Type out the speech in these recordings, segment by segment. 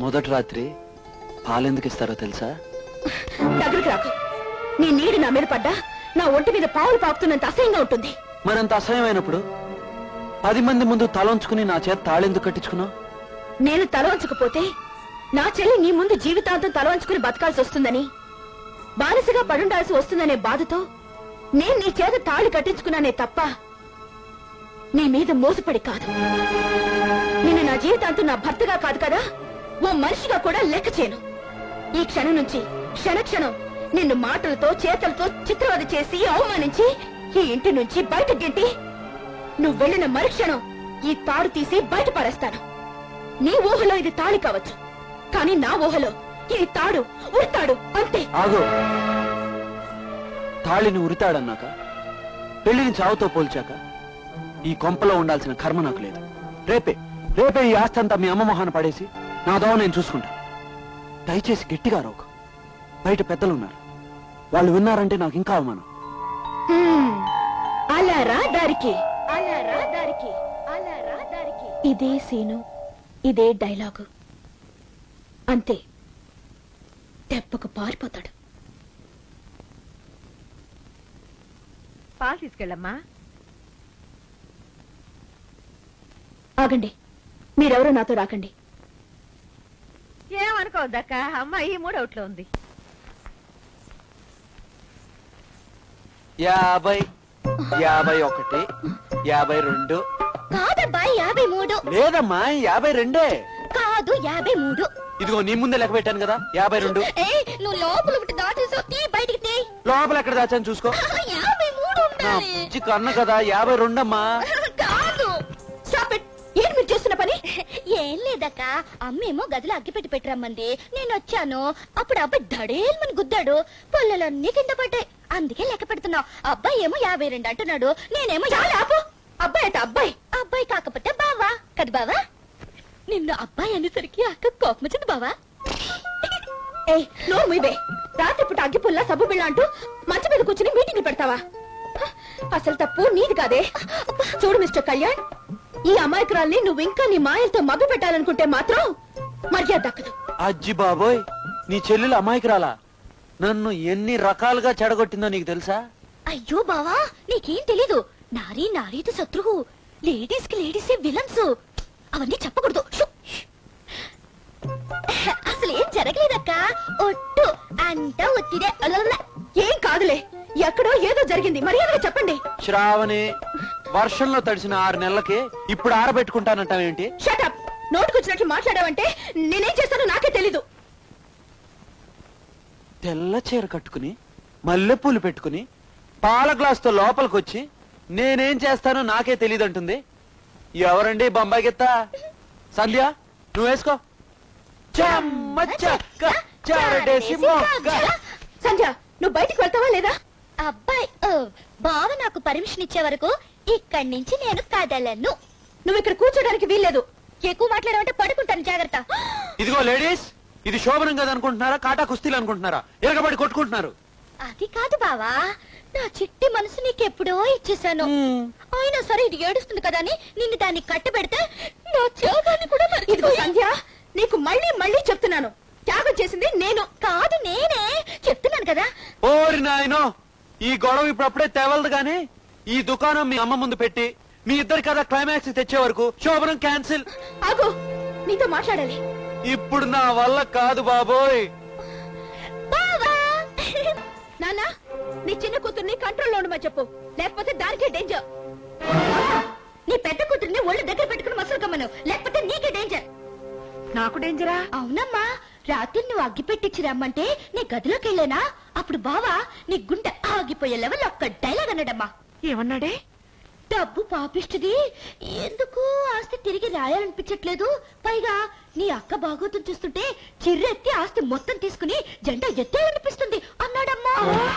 మొదటి రాత్రి పాలెందుకు ఇస్తారో తెలుసా దగ్గరికి రాకు నీ నీడు నా మీద పడ్డా నా ఒంటి మీద పావులు పాకుతున్నంత అసహ్యంగా ఉంటుంది మరంత అసహ్యమైనప్పుడు పది మంది ముందు తలంచుకుని నా చేత తాళెందుకు కట్టించుకున్నావు నేను తల వంచకపోతే నా చెల్లి నీ ముందు జీవితాంతం తల వంచుకుని బతకాల్సి వస్తుందని బానిసగా పడుండాల్సి వస్తుందనే బాధతో నేను నీ చేత తాళి కట్టించుకున్నానే తప్ప నీ మీద మోసపడి కాదు నిన్ను నా జీవితాంతం నా భర్తగా కాదు కదా ఓ మనిషిగా కూడా లెక్క చేయను ఈ క్షణం నుంచి క్షణక్షణం నిన్ను మాటలతో చేతలతో చిత్రవద చేసి అవమానించి ఈ ఇంటి నుంచి బయట గెంటి నువ్వు వెళ్ళిన మరుక్షణం ఈ తాడు తీసి బయట పడేస్తాను నీ ఊహలో ఇది తాళి కావచ్చు కానీ నా ఊహలో ఇది తాడు ఉడతాడు అంతే ఆగు తాళిని ఉరితాడన్నాక పెళ్లిని చావుతో పోల్చాక ఈ కొంపలో ఉండాల్సిన కర్మ నాకు లేదు రేపే రేపే ఈ ఆస్తి అంతా మీ అమ్మ మొహాన పడేసి నా దోవ నేను చూసుకుంటా దయచేసి గట్టిగా రోకు బయట పెద్దలు ఉన్నారు వాళ్ళు విన్నారంటే నాకు ఇంకా అవమానం హ్మ్. అలా రా దారికి అలా రా దారికి అలా రా దారికి ఇదే సీను ఇదే డైలాగు అంతే దెబ్బకు పారిపోతాడు పాలు తీసుకెళ్ళమ్మా ఆగండి మీరెవరో నాతో రాకండి ఏమనుకోవద్దక్క అమ్మాయి మూడవుట్లో ఉంది యాభై యాభై ఒకటి యాభై రెండు కాదబ్బాయి యాభై మూడు లేదమ్మా యాభై రెండే కాదు యాభై మూడు ఇదిగో నీ ముందే లెక్క పెట్టాను కదా యాభై రెండు ఏ నువ్వు లోపల ఒకటి దాటేసావు తీ బయటికి తీ లోపల ఎక్కడ దాచాను చూసుకో యాభై మూడు నా బుజ్జి కన్న కదా యాభై రెండమ్మా కాదు స్టాప్ ఇట్ ఏంటి మీరు చేస్తున్న పని ఏం లేదక్క అమ్మేమో గదిలో అగ్గిపెట్టి పెట్టరమ్మంది నేను వచ్చాను అప్పుడు అబ్బాయి దడేల్మని గుద్దాడు పొల్లలన్నీ కింద పడ్డాయి అందుకే లెక్క పెడుతున్నావు అబ్బాయి ఏమో యాభై రెండు అంటున్నాడు నేనేమో చాలా ఆపు అబ్బాయి అయితే అబ్బాయి అబ్బాయి కాకపోతే బావా కదా బావా నిన్ను అబ్బాయి అనేసరికి అక్క కోపం వచ్చింది బావా ఏ నోరు మీవే రాత్రి పూట అగ్గిపుల్ల సబ్బు బిళ్ళ అంటూ మంచం మీద కూర్చుని మీటింగ్లు పెడతావా హ, అసలు తప్పు నీది కాదే చూడు మిస్టర్ కళ్యాణ్ ఈ అమాయకురాల్ని నువ్వు ఇంకా నీ మాయలతో మభ్య పెట్టాలనుకుంటే మాత్రం మర్యాద దక్కదు అజ్జి బాబోయ్ నీ చెల్లెలు అమాయకురాలా నన్ను ఎన్ని రకాలుగా చెడగొట్టిందో నీకు తెలుసా అయ్యో బావా నీకేం తెలీదు నారీ నారీతో శత్రువు లేడీస్ కి లేడీసే విలన్స్ అవన్నీ చెప్పకూడదు షు! అసలు ఏం జరగలేదక్క ఒట్టు అంతా ఒత్తిడే అలల. ఏం కాదులే ఎక్కడో ఏదో జరిగింది మర్యాదగా చెప్పండి శ్రావణి వర్షంలో తడిసిన ఆరు నెలలకి ఇప్పుడు ఆరబెట్టుకుంటానంటావేంటి షటప్ నోటుకొచ్చినట్లు మాట్లాడావంటే నేనేం చేస్తానో నాకే తెలీదు తెల్ల చీర కట్టుకుని మల్లెపూలు పెట్టుకుని పాల గ్లాసుతో లోపలికొచ్చి నేనేం చేస్తానో నాకే తెలియదంటుంది ఎవరండి బొంబాయి గిత్త సంధ్య నువ్వు వేసుకో చెమ్మ చెక్క చారడేసి మొక్క సంధ్య నువ్వు బయటికి వెళ్తావా లేదా అబ్బాయి బావ నాకు పర్మిషన్ ఇచ్చే వరకు ఇక్కడి నుంచి నేను కదలను నువ్వు ఇక్కడ కూర్చోడానికి వీల్లేదు ఎక్కువ మాట్లాడమంటే పడుకుంటాను జాగ్రత్త ఇదిగో లేడీస్ ఇది శోభనం కదా అనుకుంటున్నారా కాటా కుస్తీలు అనుకుంటున్నారా ఎరగబడి కొట్టుకుంటున్నారు అది కాదు బావా నా చిట్టి మనసు నీకెప్పుడో ఇచ్చేసాను అయినా సరే ఇది ఏడుస్తుంది కదా అని నిన్ను దాన్ని కట్టబెడితే నా త్యాగాన్ని కూడా ఇదిగో సంధ్య నీకు మళ్ళీ మళ్ళీ చెప్తున్నాను త్యాగం చేసింది నేను కాదు నేనే చెప్తున్నాను కదా ఓరి నాయనో ఈ గొడవ ఇప్పుడప్పుడే తెవలదు గాని ఈ దుకాణం మీ అమ్మ ముందు పెట్టి మీ ఇద్దరి కథ క్లైమాక్స్ తెచ్చే వరకు శోభనం క్యాన్సిల్ ఆగు నీతో మాట్లాడాలి ఇప్పుడు నా వల్ల కాదు బాబోయ్ బావా నాన్న నీ చిన్న కూతుర్ని కంట్రోల్లో ఉండమని చెప్పు లేకపోతే దానికే డేంజర్ నీ పెద్ద కూతుర్ని ఒళ్ళు దగ్గర పెట్టుకుని మసలు కమ్మను లేకపోతే నీకే డేంజర్ నాకు డేంజరా అవునమ్మా రాత్రి నువ్వు అగ్గి పెట్టించి రమ్మంటే నీ గదిలోకి వెళ్ళానా అప్పుడు బావా నీ గుండె ఆగిపోయే లెవెల్ ఒక్క డైలాగ్ అన్నాడమ్మా ఏమన్నాడే డబ్బు పాపిస్తుంది ఎందుకు ఆస్తి తిరిగి రాయాలనిపించట్లేదు పైగా నీ అక్క బాగోతం చూస్తుంటే చిర్రెత్తి ఆస్తి మొత్తం తీసుకుని జెండా ఎత్తేయాలనిపిస్తుంది అన్నాడమ్మా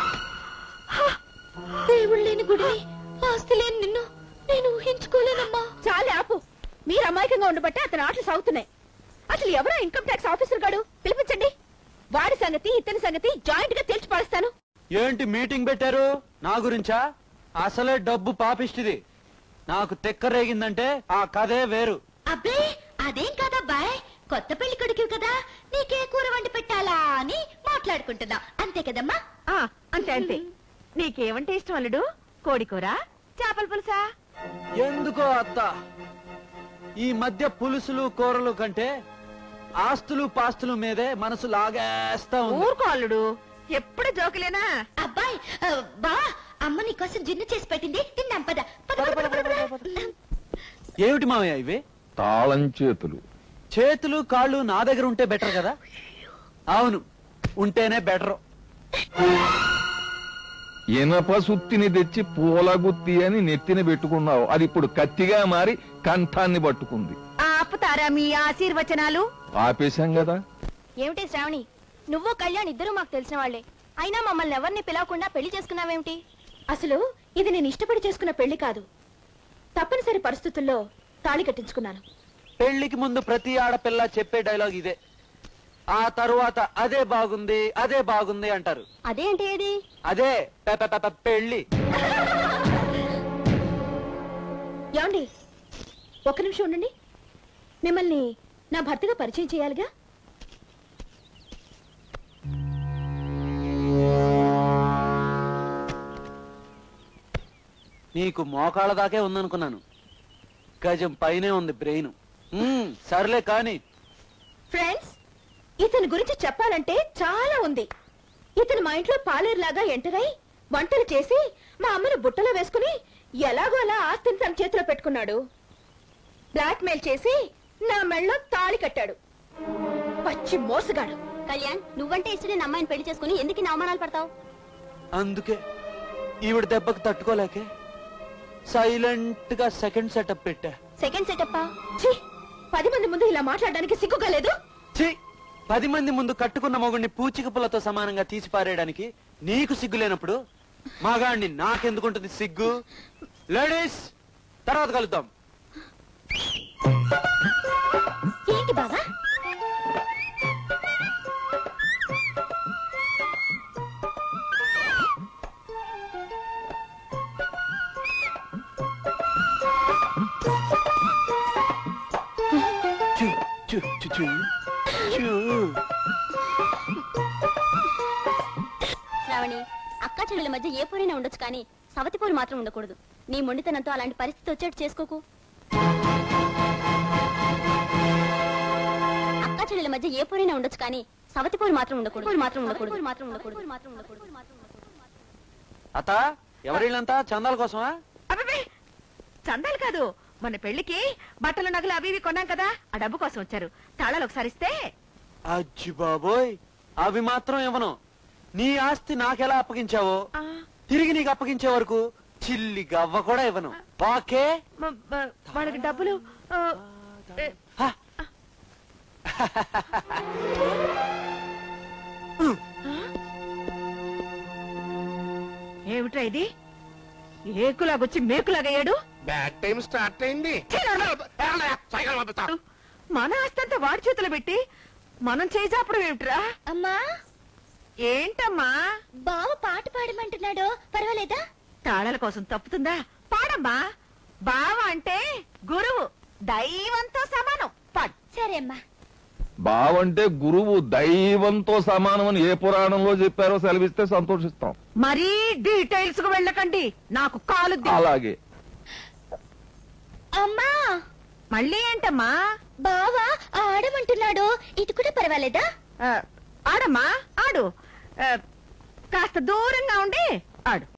దేవుడు లేని గుడి ఆస్తి లేని నిన్ను నేను ఊహించుకోలేనమ్మా చాలే ఆపు మీరు అమాయకంగా ఉండబట్టే అతని ఆటలు సాగుతున్నాయి అసలు ఎవరో ఇన్కమ్ ట్యాక్స్ ఆఫీసర్ గాడు పిలిపించండి వాడి సంగతి ఇతని సంగతి జాయింట్ గా తేల్చి పారేస్తాను ఏంటి మీటింగ్ పెట్టారు నా గురించా అసలే డబ్బు పాపిష్టిది నాకు తెక్క రేగిందంటే ఆ కథే వేరు అబ్బే అదేం కాదబ్బాయ్ కొత్త పెళ్లి కొడుకు కదా నీకే కూర వండి పెట్టాలా అని మాట్లాడుకుంటున్నాం అంతే కదమ్మా ఆ, అంతే అంతే నీకేమంటే ఇష్టం అల్లుడు కోడి కూర చేపల పులుసా ఎందుకో అత్త ఈ మధ్య పులుసులు కూరలు కంటే ఆస్తులు పాస్తులు మీదే మనసు లాగేస్తా ఉంది ఊరుకో అల్లుడు ఎప్పుడు జోకులేనా అబ్బాయి ఆ, బా అమ్మ నీకోసం జిన్ను చేసి పెట్టింది తిందాం పద పద, పద, పద, పద, పద. ఏమిటి మావయ్య ఇవి తాళం చేతులు చేతులు కాళ్ళు నా దగ్గర ఉంటే బెటర్ కదా అవును ఉంటేనే బెటర్ ఇనప సుత్తిని తెచ్చి పూలగుత్తి అని నెత్తిన పెట్టుకున్నావు అది ఇప్పుడు కత్తిగా మారి కంఠాన్ని పట్టుకుంది ఆపుతారా మీ ఆశీర్వచనాలు ఆపేశాం కదా ఏమిటి శ్రావణి నువ్వు కళ్యాణ్ ఇద్దరు మాకు తెలిసిన వాళ్ళే అయినా మమ్మల్ని ఎవరిని పిలవకుండా పెళ్లి చేసుకున్నావేమిటి అసలు ఇది నేను ఇష్టపడి చేసుకున్న పెళ్లి కాదు తప్పనిసరి పరిస్థితుల్లో తాళి కట్టించుకున్నాను పెళ్లికి ముందు ప్రతి ఆడపిల్ల చెప్పే డైలాగ్ ఇదే ఆ తరువాత అదే బాగుంది అదే బాగుంది అంటారు అదేంటి ఏది అదే పె- పె- పె- పె- పెళ్లి ఏమండి ఒక్క నిమిషం ఉండండి మిమ్మల్ని నా భర్తగా పరిచయం చేయాలిగా నీకు మోకాళ్ళ దాకే ఉందనుకున్నాను గజం పైనే ఉంది బ్రెయిన్ మ్మ్, సర్లే కాని ఫ్రెండ్స్ ఇతని గురించి చెప్పాలంటే చాలా ఉంది ఇతను మా ఇంట్లో పాలేరులాగా ఎంటర్ అయి వంటలు చేసి మా అమ్మను బుట్టలో వేసుకుని ఎలాగో అలా ఆస్తిని తన చేతిలో పెట్టుకున్నాడు బ్లాక్ మెయిల్ చేసి నా మెళ్ళలో తాళి కట్టాడు పచ్చి మోసగాడు కళ్యాణ్ నువ్వంటే ఇష్టమైన అమ్మాయిని పెళ్లి చేసుకుని ఎందుకు ఇన్ని అవమానాలు పడతావు అందుకే ఈవిడ దెబ్బకు తట్టుకోలేకే సైలెంట్ గా సెకండ్ సెటప్ పెట్టా సెకండ్ సెటప్పా ఛీ పది మంది ముందు ఇలా మాట్లాడడానికి సిగ్గుగా లేదు ఛీ పది మంది ముందు కట్టుకున్న మొగుడిని పూచిక పుల్లతో సమానంగా తీసి పారేయడానికి నీకు సిగ్గు లేనప్పుడు మగాడిని నాకెందుకుంటుంది సిగ్గు లేడీస్ తర్వాత కలుద్దాం ఏంటి బావా చూ, చూ, చూ, చూ. చూ. శ్రావణి అక్క చెల్లెల మధ్య ఏ పోరైనా ఉండొచ్చు కానీ సవతి పోరు మాత్రం ఉండకూడదు నీ మొండితనంతో అలాంటి పరిస్థితి వచ్చేట్టు చేసుకోకు అక్క చెల్లెల మధ్య ఏ పోరైనా ఉండొచ్చు కానీ సవతి పోరు మాత్రం ఉండకూడదు పోరు మాత్రం ఉండకూడదు మాత్రం ఉండకూడదు మాత్రం ఉండకూడదు అత్త ఎవరిళ్ళంతా చందాల కోసమా అబ్బే చందాలు కాదు మన పెళ్లికి బట్టలు నగలు అవి ఇవి కొన్నాం కదా ఆ డబ్బు కోసం వచ్చారు తాళాలు ఒకసారి ఇస్తే అజ్జి బాబోయ్ అవి మాత్రం ఇవ్వను నీ ఆస్తి నాకెలా అప్పగించావో ఆ, తిరిగి నీకు అప్పగించే వరకు చిల్లి గవ్వ కూడా ఇవ్వను ఓకే మ- మ- వాళ్ళకి డబ్బులు ఆ, ఏ, హ. ఏమిట్రా ఇది ఏకులాగొచ్చి మేకులాగయ్యాడు బ్యాడ్ టైం స్టార్ట్ అయింది సైకిల్ పంపిస్తా మన ఆస్తంతా వాడి చేతిలో పెట్టి మనం చేసాపడం ఏమిట్రా అమ్మా ఏంటమ్మా బావ పాట పాడమంటున్నాడు పర్వాలేదా తాళాల కోసం తప్పుతుందా పాడమ్మా బావ అంటే గురువు దైవంతో సమానం పాడు సరే అమ్మా బావంటే గురువు దైవంతో సమానమని ఏ పురాణంలో చెప్పారో సెలవిస్తే సంతోషిస్తాం మరీ డీటెయిల్స్ కు వెళ్ళకండి నాకు కాలు అలాగే అమ్మా మళ్ళీ ఏంటమ్మా బావ ఆడమంటున్నాడు ఇది కూడా పర్వాలేదా ఆ, ఆడమ్మా ఆడు ఆ, కాస్త దూరంగా ఉండి ఆడు